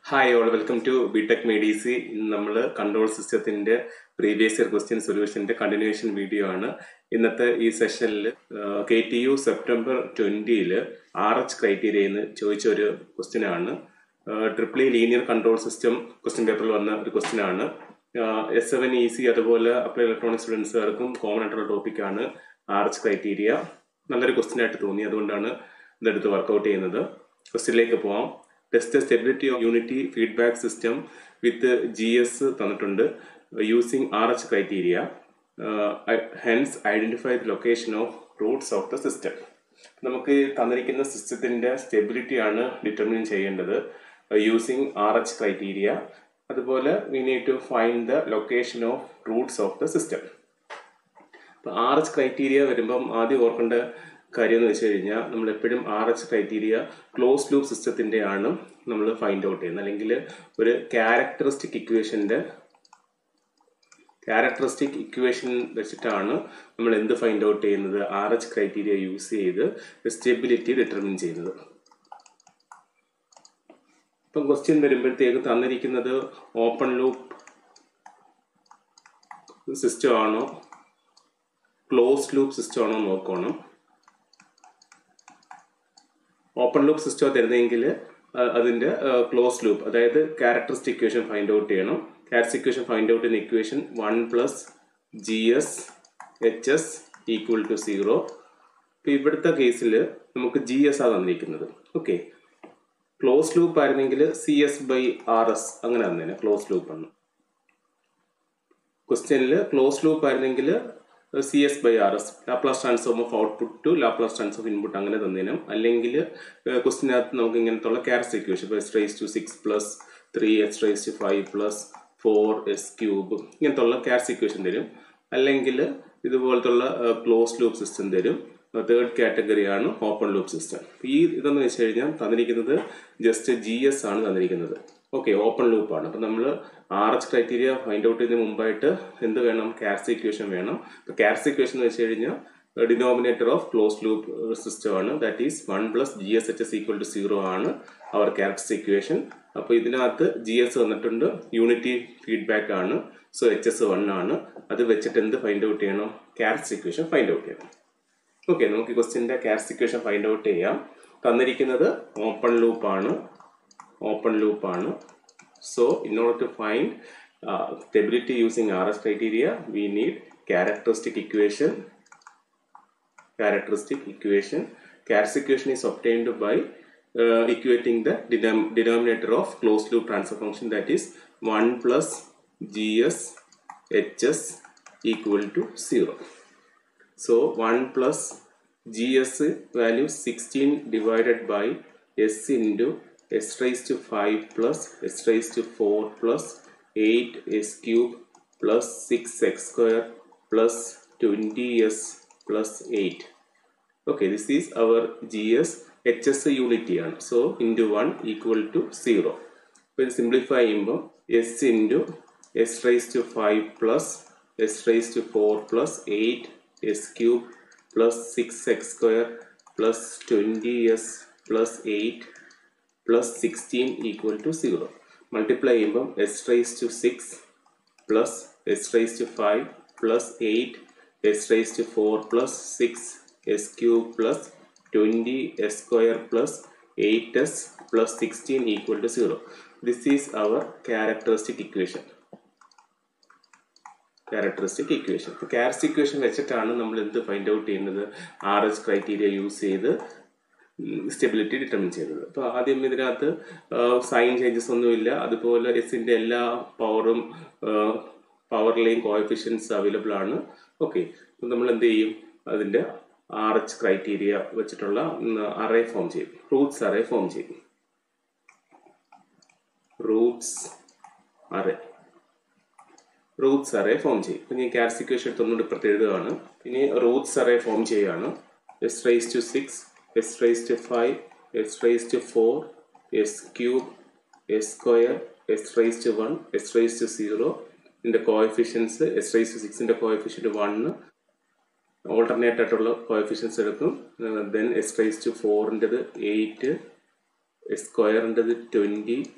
Hi all welcome to BTech മെഡിസി ഇന്ന് നമ്മൾ കൺട്രോൾ സിസ്റ്റത്തിന്റെ പ്രീവിയസ് ഇയർ ക്വസ്റ്റ്യൻ സൊല്യൂഷന്റെ കണ്ടിന്യൂഷൻ വീഡിയോ ആണ് ഇന്നത്തെ ഈ സെഷനിൽ കെ ടി യു സെപ്റ്റംബർ ട്വന്റിയിൽ ആർ എച്ച് ക്രൈറ്റീരിയന്ന് ചോദിച്ച ഒരു ക്വസ്റ്റ്യൻ ആണ് ട്രിപ്പിളി ലീനിയർ കൺട്രോൾ സിസ്റ്റം ക്വസ്റ്റ്യൻ പേപ്പറിൽ വന്ന ഒരു ക്വസ്റ്റ്യൻ ആണ് എസ് സെവൻ ഇ സി അതുപോലെ അപ്ലൈ ഇലക്ട്രോണിക് സ്റ്റുഡൻസുകാർക്കും കോമൺ ആയിട്ടുള്ള ടോപ്പിക്കാണ് ആർ എച്ച് ക്രൈറ്റീരിയ നല്ലൊരു ക്വസ്റ്റ്യൻ ആയിട്ട് തോന്നി അതുകൊണ്ടാണ് ഇതെടുത്ത് വർക്കൗട്ട് ചെയ്യുന്നത് ക്വസ്റ്റ്യനിലേക്ക് പോവാം test stability of unity feedback system with G S തന്നിട്ടുണ്ട് using R H criteria hence identify the location of roots of the system നമുക്ക് തന്നിരിക്കുന്ന സിസ്റ്റത്തിന്റെ സ്റ്റെബിലിറ്റി ആണ് ഡിറ്റർമിൻ ചെയ്യേണ്ടത് യൂസിങ് ആർ എച്ച് ക്രൈറ്റീരിയ അതുപോലെ we need to find the location of roots of the system അപ്പോൾ R H criteria വരുമ്പം ആദ്യം ഓർക്കേണ്ട കാര്യം എന്ന് വെച്ച് കഴിഞ്ഞാൽ നമ്മൾ എപ്പോഴും R H criteria close loop സിസ്റ്റത്തിന്റെ ആണ് നമ്മൾ ഫൈൻഡ് ഔട്ട് ചെയ്യുന്നത് അല്ലെങ്കിൽ ഒരു ക്യാരക്ടറിസ്റ്റിക് ഇക്വേഷന്റെ ക്യാരക്ടറിസ്റ്റിക് ഇക്വേഷൻ വെച്ചിട്ടാണ് നമ്മൾ എന്ത് ഫൈൻഡ് ഔട്ട് ചെയ്യുന്നത് ആർ എച്ച് ക്രൈറ്റീരിയ യൂസ് ചെയ്ത് സ്റ്റെബിലിറ്റി ഡിറ്റർമിൻ ചെയ്യുന്നത് ഇപ്പം ക്വസ്റ്റ്യൻ വരുമ്പോഴത്തേക്ക് തന്നിരിക്കുന്നത് ഓപ്പൺ ലൂപ്പ് സിസ്റ്റം ആണോ ക്ലോസ് ലൂപ്പ് സിസ്റ്റം ആണോ നോക്കണം ഓപ്പൺ ലൂപ്പ് സിസ്റ്റം തരുന്നതെങ്കിൽ അതിന്റെ ക്ലോസ് ലൂപ്പ് അതായത് ക്യാരക്ടറിസ്റ്റിക് ഇക്വേഷൻ ഫൈൻഡ് ഔട്ട് ചെയ്യണം ക്യാരക്ടറിസ്റ്റിക് ഇക്വേഷൻ ഫൈൻഡ് ഔട്ട് ചെയ്യുന്ന equation one plus G S H S equal to zero ഇപ്പൊ ഇവിടുത്തെ കേസിൽ നമുക്ക് ജി എസ് ആണ് തന്നിരിക്കുന്നത് ഓക്കെ ക്ലോസ് ലൂപ്പ് ആയിരുന്നെങ്കിൽ C S by R S അങ്ങനെ തന്നേനെ ക്ലോസ് ലൂപ്പ് ആണ് ക്വസ്റ്റ്യനിൽ ക്ലോസ് ലൂപ്പ് ആയിരുന്നെങ്കിൽ C S by R S Laplace transform of output to Laplace transform of input അങ്ങനെ തന്നേനും അല്ലെങ്കിൽ ക്വസ്റ്റിനകത്ത് നമുക്ക് ഇങ്ങനത്തുള്ള ക്യാരക്ടർ ഇക്വേഷൻ ഇപ്പോൾ S raise to six plus three S raise to five plus four S cube ഇങ്ങനത്തുള്ള character equation തരും അല്ലെങ്കിൽ ഇതുപോലത്തുള്ള ക്ലോസ് ലൂപ്പ് സിസ്റ്റം തരും തേർഡ് കാറ്റഗറിയാണ് ഓപ്പൺ ലൂപ്പ് സിസ്റ്റം ഈ ഇതെന്ന് വെച്ച് കഴിഞ്ഞാൽ തന്നിരിക്കുന്നത് ജസ്റ്റ് ജി എസ് ആണ് തന്നിരിക്കുന്നത് ഓക്കെ ഓപ്പൺ ലൂപ്പ് ആണ് അപ്പം നമ്മൾ R H criteria find out ചെയ്യുന്നതിന് മുമ്പായിട്ട് എന്ത് വേണം ക്യാരക്ടർ ഇക്വേഷൻ വേണം ഇപ്പം ക്യാരക്ടർ ഇക്വേഷൻ എന്ന് വെച്ച് കഴിഞ്ഞാൽ denominator of close loop system ആണ് that is one plus G S H S equal to zero ആണ് അവർ ക്യാരക്ടർ ഇക്വേഷൻ അപ്പോൾ ഇതിനകത്ത് ജി എസ് വന്നിട്ടുണ്ട് യൂണിറ്റി ഫീഡ്ബാക്ക് ആണ് സോ എച്ച് എസ് വൺ ആണ് അത് വെച്ചിട്ട് എന്ത് ഫൈൻഡ് ഔട്ട് ചെയ്യണം ക്യാരക്ടർ ഇക്വേഷൻ ഫൈൻഡ് ഔട്ട് ചെയ്യണം ഓക്കെ നമുക്ക് ക്വസ്റ്റിന്റെ ക്യാരക്ടർ ഇക്വേഷൻ ഫൈൻഡ് ഔട്ട് ചെയ്യാം തന്നിരിക്കുന്നത് ഓപ്പൺ ലൂപ്പ് ആണ് ഓപ്പൺ ലൂപ്പ് ആണ് so in order to find stability using R S criteria we need characteristic equation characteristic equation. Characteristic equation is obtained by uh, equating the denom denominator of closed loop transfer function that is 1 plus gs hs equal to 0. So 1 plus gs value 16 divided by s into s raised to 5 plus s raised to 4 plus 8 s cube plus 6x square plus 20s plus 8 okay this is our gs hs unity ആണ് so into 1 equal to 0 അപ്പോൾ ഇത് simplify ചെയ്യുമ്പോൾ S into S raise to five plus S raise to four plus eight S cube plus six X square plus twenty S plus eight plus sixteen equal to zero multiply ചെയ്യുമ്പം S raise to six plus S raise to five plus eight s raised to 4 plus 6 s cube plus 20 s square plus 8s plus 16 equal to 0. This is our characteristic equation. Characteristic equation characteristic equation വെച്ചിട്ടാണ് നമ്മൾ എന്ത് find out ചെയ്യുന്നത് R H criteria use ചെയ്ത് stability determine ചെയ്യുന്നത് അപ്പോൾ ആദ്യം ഇതിനകത്ത് sign changes ഒന്നുമില്ല അതുപോലെ എസിൻ്റെ എല്ലാ പവറും പവറിലെയും കോഎഫിഷ്യൻസ് അവൈലബിൾ ആണ് ഓക്കെ നമ്മൾ എന്ത് ചെയ്യും അതിൻ്റെ ആർ എച്ച് ക്രൈറ്റീരിയ വെച്ചിട്ടുള്ള അറേ ഫോം ചെയ്യും റൂട്ട്സ് അറേ ഫോം ചെയ്യും roots array roots array form ചെയ്യും ഇപ്പം ഞാൻ ക്യാരസിക്വേഷൻ എടുത്തൊന്നുകൂടി ഇപ്പുറത്ത് എഴുതുകയാണ് ഇനി റൂട്ട്സ് അറേ ഫോം ചെയ്യുകയാണ് S raise to six S raise to five S raise to four S cube S square S raise to one S raise to zero ഇതിന്റെ coefficients S raise to സിക്സിന്റെ coefficient one alternate ആയിട്ടുള്ള coefficients എടുക്കും then S raise to ഫോറിൻ്റെത് eight സ്ക്വയറിൻ്റെത് twenty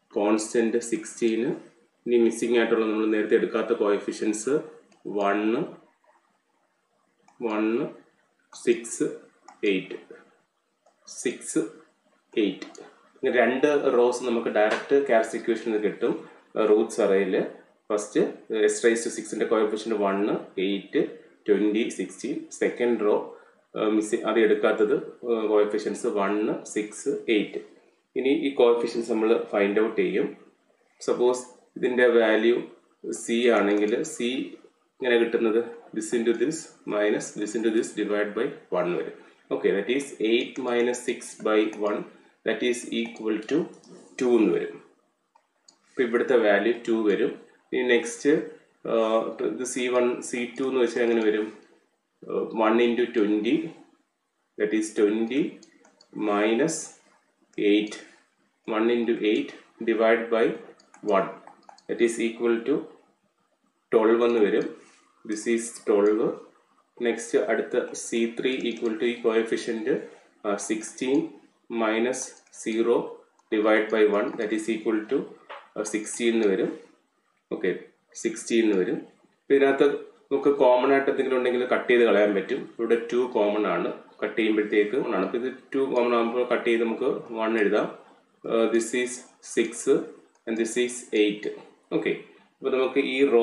constant സിക്സ്റ്റീന് ഇനി missing ആയിട്ടുള്ള നമ്മൾ നേരത്തെ എടുക്കാത്ത coefficients one one six eight six eight ഇങ്ങനെ രണ്ട് റോസ് നമുക്ക് ഡയറക്റ്റ് ക്യാരസ് ഇക്വേഷനിൽ കിട്ടും റൂട്ട്സ് അറയിൽ ഫസ്റ്റ് എസ് റൈസ് ടു സിക്സിൻ്റെ coefficient one eight twenty sixteen second row miss അത് എടുക്കാത്തത് കോയഫിഷ്യൻസ് വണ്ണ് സിക്സ് എയ്റ്റ് ഇനി ഈ കോയഫിഷ്യൻസ് നമ്മൾ ഫൈൻഡ് ഔട്ട് ചെയ്യും സപ്പോസ് ഇതിൻ്റെ വാല്യൂ സി ആണെങ്കിൽ സി ഇങ്ങനെ കിട്ടുന്നത് this into this minus this into this divide by one വരും okay that is eight minus six by one that is equal to two എന്ന് വരും അപ്പോൾ ഇവിടുത്തെ വാല്യൂ ടു വരും ഇനി നെക്സ്റ്റ് ഇത് സി വൺ സി ടു എന്ന് വെച്ചാൽ എങ്ങനെ വരും one into twenty that is twenty minus eight one into eight divide by one that is equal to twelve എന്ന് വരും ദിസ് ഈസ് ട്വൽവ് നെക്സ്റ്റ് അടുത്ത സി ത്രീ ഈക്വൽ ടു ഈ coefficient sixteen minus zero divide by one that is equal to sixteen എന്ന് വരും okay sixteen എന്ന് വരും ഇതിനകത്ത് നമുക്ക് കോമൺ ആയിട്ട് എന്തെങ്കിലും ഉണ്ടെങ്കിൽ കട്ട് ചെയ്ത് കളയാൻ പറ്റും ഇവിടെ ടു കോമൺ ആണ് കട്ട് ചെയ്യുമ്പോഴത്തേക്ക് ആണ് അപ്പോൾ ഇത് ടു കോമൺ ആകുമ്പോൾ കട്ട് ചെയ്ത് നമുക്ക് വൺ എഴുതാം this is six and this is eight okay അപ്പോൾ നമുക്ക് ഈ റോ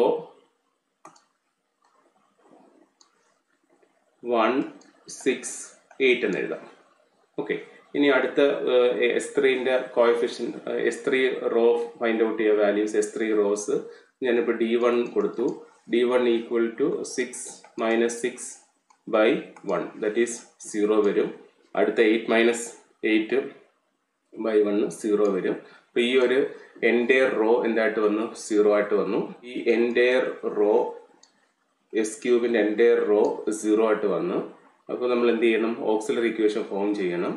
വൺ സിക്സ് എയ്റ്റ് എന്ന് എഴുതാം ഓക്കെ ഇനി അടുത്ത എസ് ത്രീൻ്റെ coefficient S three row find out ചെയ്യുക വാല്യൂസ് എസ് ത്രീ റോസ് ഞാനിപ്പോൾ ഡി വൺ കൊടുത്തു D one equal to six minus six by one that is zero വരും അടുത്ത eight minus eight by one zero വരും അപ്പോൾ ഈ ഒരു എൻഡെയർ റോ എന്തായിട്ട് വന്നു സീറോ ആയിട്ട് വന്നു ഈ എൻഡെയർ റോ എസ് ക്യൂബിൻ്റെ എൻഡെയർ റോ സീറോ ആയിട്ട് വന്നു അപ്പോൾ നമ്മൾ എന്ത് ചെയ്യണം ഓക്സിലറി ഇക്വേഷൻ ഫോം ചെയ്യണം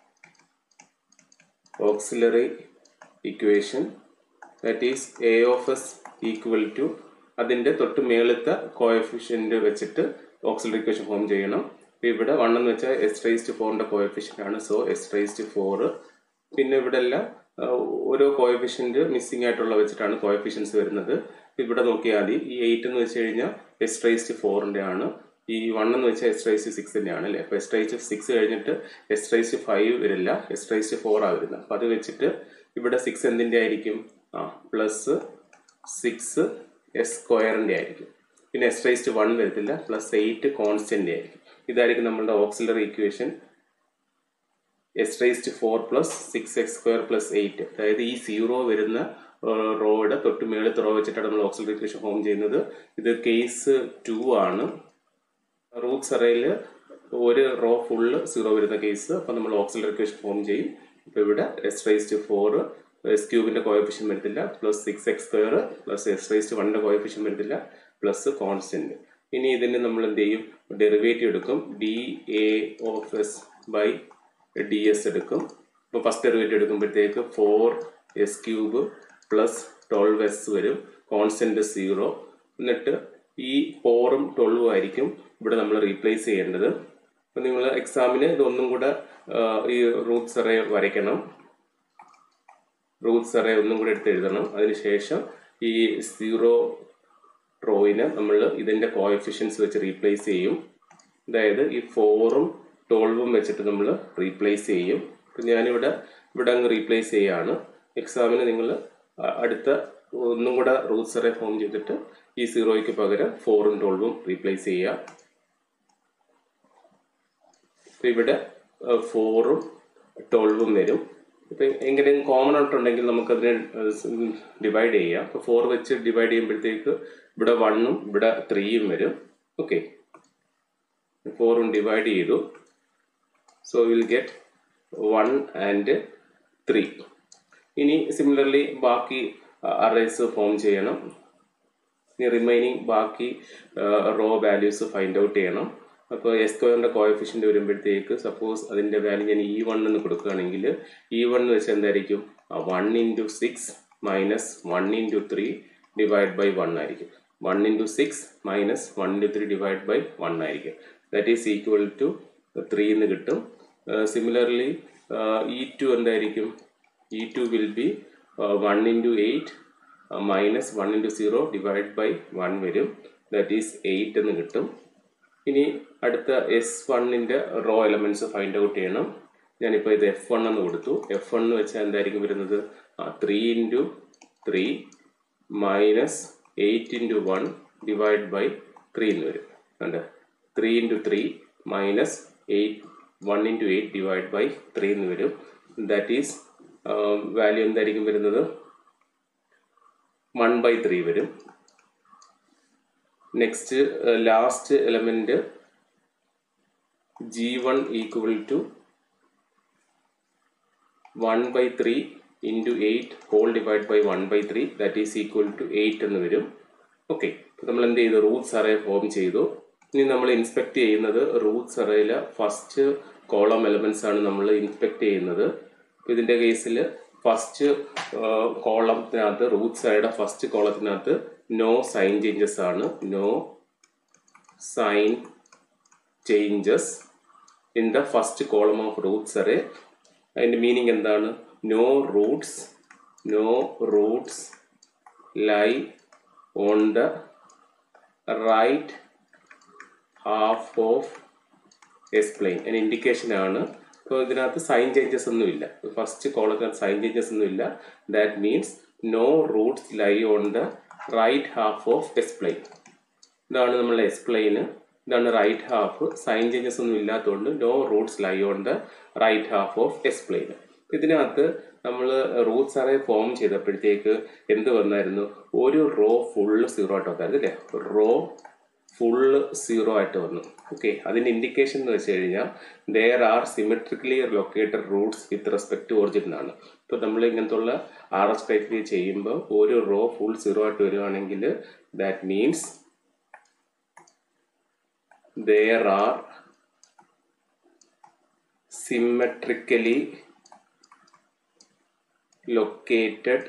auxiliary equation that is A of S equal to അതിൻ്റെ തൊട്ട് മേളത്തെ കോയഫിഷ്യൻ്റ് വെച്ചിട്ട് ഓക്സിലറി ഇക്വേഷൻ ഫോം ചെയ്യണം ഇവിടെ വൺ എന്ന് വെച്ചാൽ എസ് റൈസ്റ്റ് ഫോറിൻ്റെ കോയഫിഷ്യൻ്റ് ആണ് സോ എസ് റൈസ്റ്റ് ഫോർ പിന്നെ ഇവിടെ എല്ലാം ഓരോ കോയഫിഷ്യൻ്റ് മിസ്സിംഗ് ആയിട്ടുള്ള വെച്ചിട്ടാണ് കോയഫിഷ്യൻസ് വരുന്നത് ഇവിടെ നോക്കിയാൽ മതി ഈ എയ്റ്റ് എന്ന് വെച്ച് കഴിഞ്ഞാൽ എസ് റൈസ്റ്റ് ഫോറിൻ്റെ ആണ് ഈ വൺ എന്ന് വെച്ചാൽ എസ് റൈസ്റ്റ് സിക്സിൻ്റെ ആണ് അല്ലേ അപ്പോൾ എസ് റൈസ്റ്റ് സിക്സ് കഴിഞ്ഞിട്ട് എസ് റൈസ്റ്റ് ഫൈവ് വരില്ല എസ് റൈസ്റ്റ് ഫോർ ആ വരുന്നത് അപ്പോൾ അത് വെച്ചിട്ട് ഇവിടെ സിക്സ് എന്തിൻ്റെ ആയിരിക്കും ആ പ്ലസ് സിക്സ് എസ് സ്ക്വയറിൻ്റെ ആയിരിക്കും പിന്നെ എസ് റൈസ്റ്റ് വൺ വരത്തില്ല പ്ലസ് എയ്റ്റ് കോൺസ്റ്റൻ്റ് ആയിരിക്കും ഇതായിരിക്കും നമ്മളുടെ auxiliary equation S raised four plus six X square plus eight അതായത് ഈ സീറോ വരുന്ന റോയുടെ തൊട്ട് മേളത്തെ റോ വെച്ചിട്ടാണ് നമ്മൾ ഓക്സിലറി ഇക്വേഷൻ ഫോം ചെയ്യുന്നത് ഇത് കേസ് ടു ആണ് റൂട്ട്സ് അറയിൽ ഒരു റോ ഫുള്ള് സീറോ വരുന്ന കേസ് അപ്പോൾ നമ്മൾ ഓക്സിലറി ഇക്വേഷൻ ഫോം ചെയ്യും ഇപ്പോൾ ഇവിടെ എസ് റൈസ്റ്റ് ഫോർ എസ് ക്യൂബിൻ്റെ കോയഫിഷ്യൻ വരത്തില്ല plus six X square plus S raised വണ്ണിൻ്റെ കോയഫിഷ്യൻ വരത്തില്ല പ്ലസ് കോൺസ്റ്റൻറ്റ് ഇനി ഇതിന് നമ്മൾ എന്ത് ചെയ്യും ഡെറിവേറ്റീവ് എടുക്കും D A of S by D S എടുക്കും ഇപ്പോൾ ഫസ്റ്റ് ഡെറിവേറ്റീവ് എടുക്കുമ്പോഴത്തേക്ക് four S cube plus twelve S വരും കോൺസ്റ്റൻറ്റ് സീറോ എന്നിട്ട് ഈ ഫോറും ട്വൽവും ആയിരിക്കും ഇവിടെ നമ്മൾ റീപ്ലേസ് ചെയ്യേണ്ടത് അപ്പം നിങ്ങൾ എക്സാമിന് ഇതൊന്നും കൂടെ ഈ റൂട്ട്സ് അറേ വരയ്ക്കണം റൂട്ട്സ് അറേ ഒന്നും കൂടെ എടുത്ത് എഴുതണം അതിനുശേഷം ഈ സീറോ റോയിനെ നമ്മൾ ഇതിൻ്റെ കോയഫിഷ്യൻസ് വെച്ച് റീപ്ലേസ് ചെയ്യും അതായത് ഈ ഫോറും ട്വൽവും വെച്ചിട്ട് നമ്മൾ റീപ്ലേസ് ചെയ്യും അപ്പം ഞാനിവിടെ ഇവിടെ അങ്ങ് റീപ്ലേസ് ചെയ്യാണ് എക്സാമിന് നിങ്ങൾ അടുത്ത ഒന്നും കൂടെ റൂട്ട്സ് അറേ ഫോം ചെയ്തിട്ട് ഈ സീറോയ്ക്ക് പകരം ഫോറും ട്വൽവും റീപ്ലേസ് ചെയ്യുക ഇവിടെ ഫോറും ട്വൽവും വരും ഇപ്പം എങ്ങനെയും കോമൺ ആയിട്ടുണ്ടെങ്കിൽ നമുക്കതിനെ ഡിവൈഡ് ചെയ്യാം അപ്പോൾ ഫോർ വെച്ച് ഡിവൈഡ് ചെയ്യുമ്പോഴത്തേക്ക് ഇവിടെ വണ്ണും ഇവിടെ ത്രീയും വരും ഓക്കെ ഫോറും ഡിവൈഡ് ചെയ്തു so will get one and three ഇനി സിമിലർലി ബാക്കി അറേസ് ഫോം ചെയ്യണം ഇനി റിമൈനിങ് ബാക്കി റോ വാല്യൂസ് ഫൈൻഡ് ഔട്ട് ചെയ്യണം അപ്പോൾ എസ് സ്ക്വയറിൻ്റെ കോയഫിഷ്യൻ്റ് വരുമ്പോഴത്തേക്ക് സപ്പോസ് അതിൻ്റെ വാല്യൂ ഞാൻ ഇ വൺ എന്ന് കൊടുക്കുകയാണെങ്കിൽ ഇ വൺ എന്ന് വെച്ചാൽ എന്തായിരിക്കും one into six minus one into three divide by one ആയിരിക്കും one into six minus one into three divide by one ആയിരിക്കും that is equal to three എന്ന് കിട്ടും സിമിലർലി ഇ ടു എന്തായിരിക്കും E two will be one into eight minus one into zero divide by one വരും that is eight എന്ന് കിട്ടും ഇനി അടുത്ത S വണ്ണിൻ്റെ റോ എലമെൻറ്റ്സ് ഫൈൻഡ് ഔട്ട് ചെയ്യണം ഞാനിപ്പോൾ ഇത് എഫ് വൺ എന്ന് കൊടുത്തു എഫ് വൺ എന്ന് വെച്ചാൽ എന്തായിരിക്കും വരുന്നത് three into three minus eight into one divide by three എന്ന് വരും കണ്ട് three into three minus eight one into eight divide by three എന്ന് വരും ദാറ്റ് ഈസ് വാല്യൂ എന്തായിരിക്കും വരുന്നത് വൺ ബൈ ത്രീ വരും next last element G one equal to one by three into eight whole divide by one by three that is equal to eight എന്ന് വരും okay നമ്മൾ എന്ത് ചെയ്തു റൂട്ട്സ് അറേ ഫോം ചെയ്തു ഇനി നമ്മൾ ഇൻസ്പെക്ട് ചെയ്യുന്നത് റൂട്ട്സ് അറേയിലെ ഫസ്റ്റ് കോളം എലമെന്റ്സ് ആണ് നമ്മൾ ഇൻസ്പെക്ട് ചെയ്യുന്നത് ഇതിന്റെ കേസിൽ ഫസ്റ്റ് കോളത്തിനകത്ത് റൂട്ട്സ് അറേയുടെ ഫസ്റ്റ് കോളത്തിനകത്ത് നോ സൈൻ ചേഞ്ചസ് ആണ് no sign changes in the first column of roots array അതിൻ്റെ മീനിങ് എന്താണ് no roots no roots lie on the right half of S plane അതിന് ഇൻഡിക്കേഷൻ ആണ് ഇപ്പോൾ ഇതിനകത്ത് സൈൻ ചേഞ്ചസ് ഒന്നുമില്ല ഫസ്റ്റ് കോളത്തിനകത്ത് സൈൻ ചേഞ്ചസ് ഒന്നുമില്ല that means no roots lie on the right half of S plane ഇതാണ് നമ്മളുടെ എസ് പ്ലെയിന് ഇതാണ് റൈറ്റ് ഹാഫ് സൈൻ ചേഞ്ചസ് ഒന്നും ഇല്ലാത്തതുകൊണ്ട് no roots lie on the right half of S plane ഇതിനകത്ത് നമ്മൾ റൂട്ട്സ് അറേ ഫോം ചെയ്തപ്പോഴത്തേക്ക് എന്ത് വന്നായിരുന്നു ഒരു റോ ഫുള്ള് സീറോ ആയിട്ട് വന്നായിരുന്നു അല്ലേ റോ ഫുള്ള് സീറോ ആയിട്ട് വന്നു ഓക്കെ അതിൻ്റെ ഇൻഡിക്കേഷൻ എന്ന് വെച്ച് കഴിഞ്ഞാൽ there are symmetrically located roots with respect to origin എന്നാണ് ഇപ്പോൾ നമ്മൾ ഇങ്ങനത്തെ ഉള്ള ആർ എസ് ക്രൈറ്റീരിയ ചെയ്യുമ്പോൾ ഒരു റോ ഫുൾ സീറോ ആയിട്ട് വരുവാണെങ്കിൽ that means there are symmetrically located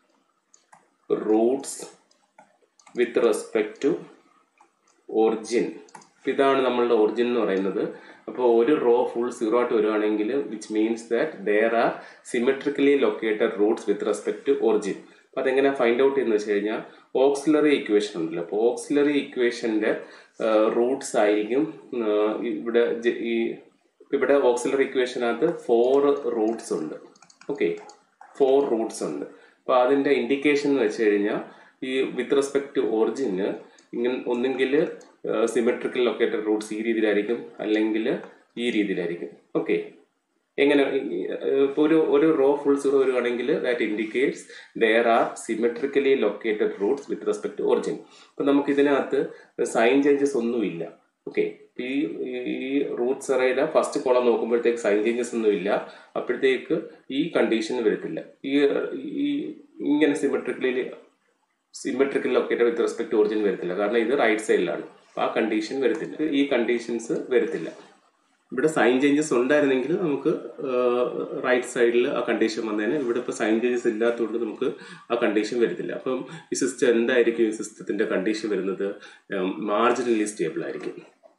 roots with respect to origin ഇതാണ് നമ്മളുടെ ഒറിജിൻ എന്ന് പറയുന്നത് അപ്പോൾ ഒരു റോ ഫുൾ സീറോ ആയിട്ട് വരുവാണെങ്കിൽ which means that there are symmetrically located roots with respect to origin അപ്പോൾ അതെങ്ങനെ ഫൈൻഡ് ഔട്ട് ചെയ്യുന്നത് വെച്ച് കഴിഞ്ഞാൽ ഓക്സിലറി ഇക്വേഷൻ ഉണ്ടല്ലോ അപ്പോൾ ഓക്സിലറി ഇക്വേഷൻ്റെ റൂട്ട്സ് ആയിരിക്കും ഇവിടെ ഈ ഇവിടെ ഓക്സിലറി ഇക്വേഷനകത്ത് ഫോർ റൂട്ട്സ് ഉണ്ട് ഓക്കെ ഫോർ റൂട്ട്സ് ഉണ്ട് അപ്പോൾ അതിൻ്റെ ഇൻഡിക്കേഷൻ എന്ന് വെച്ച് കഴിഞ്ഞാൽ ഈ വിത്ത് റെസ്പെക്ട് ടു ഒറിജിന് ഇങ്ങനെ ഒന്നെങ്കിൽ സിമെട്രിക്കൽ ലൊക്കേറ്റഡ് റൂട്ട്സ് ഈ രീതിയിലായിരിക്കും അല്ലെങ്കിൽ ഈ രീതിയിലായിരിക്കും ഓക്കെ എങ്ങനെ ഇപ്പോൾ ഒരു ഒരു റോ ഫുൾ സീറോ വരുവാണെങ്കിൽ that indicates there are symmetrically located roots with respect to origin അപ്പം നമുക്ക് ഇതിനകത്ത് സൈൻ ചേഞ്ചസ് ഒന്നുമില്ല ഓക്കെ ഈ ഈ റൂട്ട്സ് അറയുടെ ഫസ്റ്റ് കോളം നോക്കുമ്പോഴത്തേക്ക് സൈൻ ചേഞ്ചസ് ഒന്നുമില്ല അപ്പോഴത്തേക്ക് ഈ കണ്ടീഷൻ വരത്തില്ല ഈ ഈ ഇങ്ങനെ symmetrically symmetrical located with respect to origin വരത്തില്ല കാരണം ഇത് റൈറ്റ് സൈഡിലാണ് അപ്പോൾ ആ കണ്ടീഷൻ വരത്തില്ല ഈ കണ്ടീഷൻസ് വരത്തില്ല ഇവിടെ സൈൻ ചേഞ്ചസ് ഉണ്ടായിരുന്നെങ്കിൽ നമുക്ക് റൈറ്റ് സൈഡിൽ ആ കണ്ടീഷൻ വന്നേനെ ഇവിടെ ഇപ്പോൾ സൈൻ ചേഞ്ചസ് ഇല്ലാത്തതുകൊണ്ട് നമുക്ക് ആ കണ്ടീഷൻ വരത്തില്ല അപ്പം ഈ സിസ്റ്റം എന്തായിരിക്കും ഈ സിസ്റ്റത്തിന്റെ കണ്ടീഷൻ വരുന്നത് മാർജിനലി സ്റ്റേബിൾ ആയിരിക്കും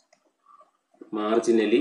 മാർജിനലി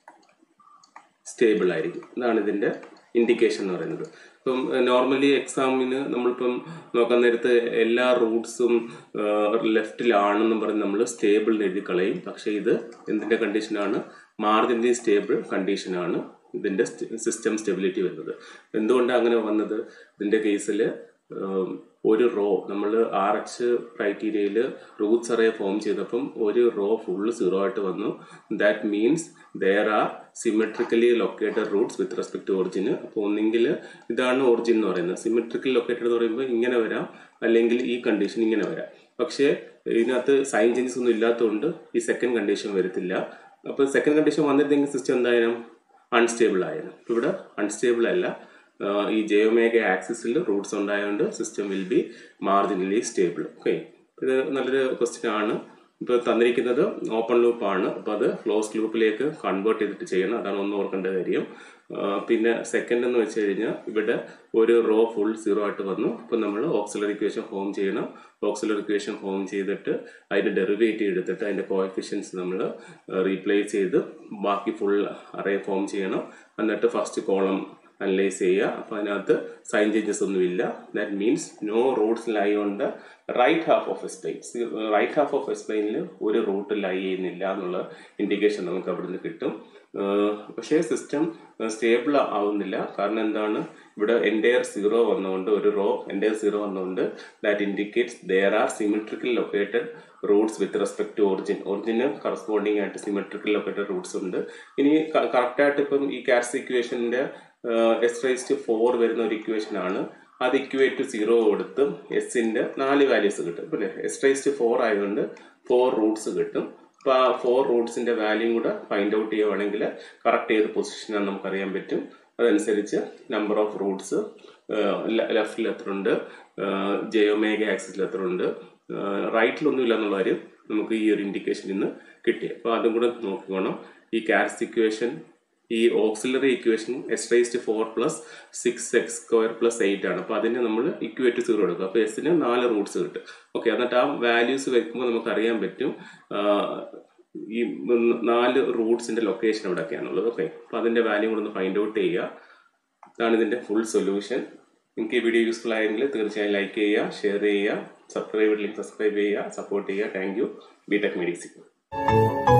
സ്റ്റേബിൾ ആയിരിക്കും ഇതാണ് ഇതിന്റെ ഇൻഡിക്കേഷൻ എന്ന് പറയുന്നത് ഇപ്പം നോർമലി എക്സാമിന് നമ്മളിപ്പം നോക്കാൻ നേരത്ത് എല്ലാ റൂട്ട്സും ലെഫ്റ്റിലാണെന്നും പറഞ്ഞ് നമ്മൾ സ്റ്റേബിൾ എഴുതി കളയും പക്ഷേ ഇത് എന്തിന്റെ കണ്ടീഷനാണ് മാർജിനലി സ്റ്റേബിൾ കണ്ടീഷനാണ് ഇതിന്റെ സിസ്റ്റം സ്റ്റെബിലിറ്റി വരുന്നത് എന്തുകൊണ്ടാണ് അങ്ങനെ വന്നത് ഇതിന്റെ കേസിൽ ഒരു റോ നമ്മൾ ആർ എച്ച് ക്രൈറ്റീരിയയിൽ റൂട്ട്സ് അറേ ഫോം ചെയ്തപ്പം ഒരു റോ ഫുള്ള് സീറോ ആയിട്ട് വന്നു that means there are symmetrically located roots with respect to origin അപ്പോൾ ഒന്നെങ്കിൽ ഇതാണ് ഒറിജിൻ എന്ന് പറയുന്നത് സിമെട്രിക്കലി ലൊക്കേറ്റഡ് എന്ന് പറയുമ്പോൾ ഇങ്ങനെ വരാം അല്ലെങ്കിൽ ഈ കണ്ടീഷൻ ഇങ്ങനെ വരാം പക്ഷേ ഇതിനകത്ത് സൈൻ ചേഞ്ചസ് ഒന്നും ഇല്ലാത്തതുകൊണ്ട് ഈ സെക്കൻഡ് കണ്ടീഷൻ വരത്തില്ല അപ്പോൾ സെക്കൻഡ് കണ്ടീഷൻ വന്നിരുന്നെങ്കിൽ സിസ്റ്റം എന്തായാലും അൺസ്റ്റേബിൾ ആയിരുന്നു ഇവിടെ അൺസ്റ്റേബിൾ അല്ല ഈ ജയോമേഗ ആക്സിസിൽ റൂട്ട്സ് ഉണ്ടായതുകൊണ്ട് system will be marginally stable okay ഇത് നല്ലൊരു ക്വസ്റ്റ്യൻ ആണ് ഇപ്പോൾ തന്നിരിക്കുന്നത് ഓപ്പൺ ലൂപ്പ് ആണ് അപ്പോൾ അത് ക്ലോസ് ലൂപ്പിലേക്ക് കൺവേർട്ട് ചെയ്തിട്ട് ചെയ്യണം അതാണ് ഒന്ന് ഓർക്കേണ്ട കാര്യം പിന്നെ സെക്കൻഡ് എന്ന് വെച്ച് കഴിഞ്ഞാൽ ഇവിടെ ഒരു റോ ഫുൾ സീറോ ആയിട്ട് വന്നു അപ്പോൾ നമ്മൾ ഓക്സിലറി ഇക്വേഷൻ ഫോം ചെയ്യണം ഓക്സിലറി ഇക്വേഷൻ ഫോം ചെയ്തിട്ട് അതിൻ്റെ ഡെറിവേറ്റീവ് എടുത്തിട്ട് അതിൻ്റെ കോഎഫിഷ്യൻസ് നമ്മൾ റീപ്ലേസ് ചെയ്ത് ബാക്കി ഫുൾ അറേ ഫോം ചെയ്യണം എന്നിട്ട് ഫസ്റ്റ് കോളം അനലൈസ് ചെയ്യുക അപ്പോൾ അതിനകത്ത് സൈൻ ചേഞ്ചസ് ഒന്നുമില്ല that means no roots lie on the right half of S plane right half of s പ്ലെയിനിൽ ഒരു റൂട്ട് ലൈ ചെയ്യുന്നില്ല എന്നുള്ള ഇൻഡിക്കേഷൻ നമുക്ക് അവിടെ നിന്ന് കിട്ടും പക്ഷേ സിസ്റ്റം സ്റ്റേബിൾ ആവുന്നില്ല കാരണം എന്താണ് ഇവിടെ എൻറ്റയർ സീറോ വന്നുകൊണ്ട് ഒരു റോ എൻറ്റയർ സീറോ വന്നുകൊണ്ട് that indicates there are symmetrical located roots with respect to origin origin corresponding ആയിട്ട് സിമെട്രിക്കൽ ലൊക്കേറ്റഡ് റൂട്ട്സ് ഉണ്ട് ഇനി കറക്റ്റായിട്ട് ഇപ്പം ഈ കാർസ് ഇക്വേഷൻ്റെ എസ് റൈസ്റ്റ് ഫോർ വരുന്ന ഒരു ഇക്വേഷൻ ആണ് അത് ഇക്വേറ്റ് ടു സീറോ കൊടുത്ത് എസിൻ്റെ നാല് വാല്യൂസ് കിട്ടും അല്ലേ എസ് റൈസ്റ്റ് ഫോർ ആയതുകൊണ്ട് ഫോർ റൂട്ട്സ് കിട്ടും അപ്പോൾ ആ ഫോർ റൂട്ട്സിൻ്റെ വാല്യൂ കൂടെ ഫൈൻഡ് ഔട്ട് ചെയ്യുവാണെങ്കിൽ കറക്റ്റ് ഏത് പൊസിഷനാണ് നമുക്കറിയാൻ പറ്റും അതനുസരിച്ച് നമ്പർ ഓഫ് റൂട്ട്സ് ലെഫ്റ്റിൽ എത്ര ഉണ്ട് ജയോമേഗ ആക്സിസിൽ എത്ര ഉണ്ട് റൈറ്റിലൊന്നും ഇല്ല എന്നുള്ള കാര്യം നമുക്ക് ഈ ഒരു ഇൻഡിക്കേഷൻ ഇന്ന് കിട്ടി അപ്പോൾ അതും കൂടെ നോക്കിക്കോണം ഈ കാർസ് ഇക്വേഷൻ ഈ auxiliary equation S raised four plus six X square plus eight ആണ് അപ്പോൾ അതിനെ നമ്മൾ ഇക്വേറ്റ് സീറോ എടുക്കും അപ്പോൾ എസിന് നാല് റൂട്ട്സ് കിട്ടും ഓക്കെ എന്നിട്ട് ആ വാല്യൂസ് വെക്കുമ്പോൾ നമുക്ക് അറിയാൻ പറ്റും ഈ നാല് റൂട്ട്സിന്റെ ലൊക്കേഷൻ എവിടെയൊക്കെയാണുള്ളത് ഓക്കെ അപ്പോൾ അതിന്റെ വാല്യൂ കൂടെ ഒന്ന് ഫൈൻഡ് ഔട്ട് ചെയ്യുക ഇതാണ് ഇതിന്റെ ഫുൾ സൊല്യൂഷൻ നിങ്ങൾക്ക് ഈ വീഡിയോ യൂസ്ഫുൾ ആയെങ്കിൽ തീർച്ചയായും ലൈക്ക് ചെയ്യുക ഷെയർ ചെയ്യുക സബ്സ്ക്രൈബ് ഇല്ലെങ്കിൽ സബ്സ്ക്രൈബ് ചെയ്യുക സപ്പോർട്ട് ചെയ്യുക thank you B Tech medicine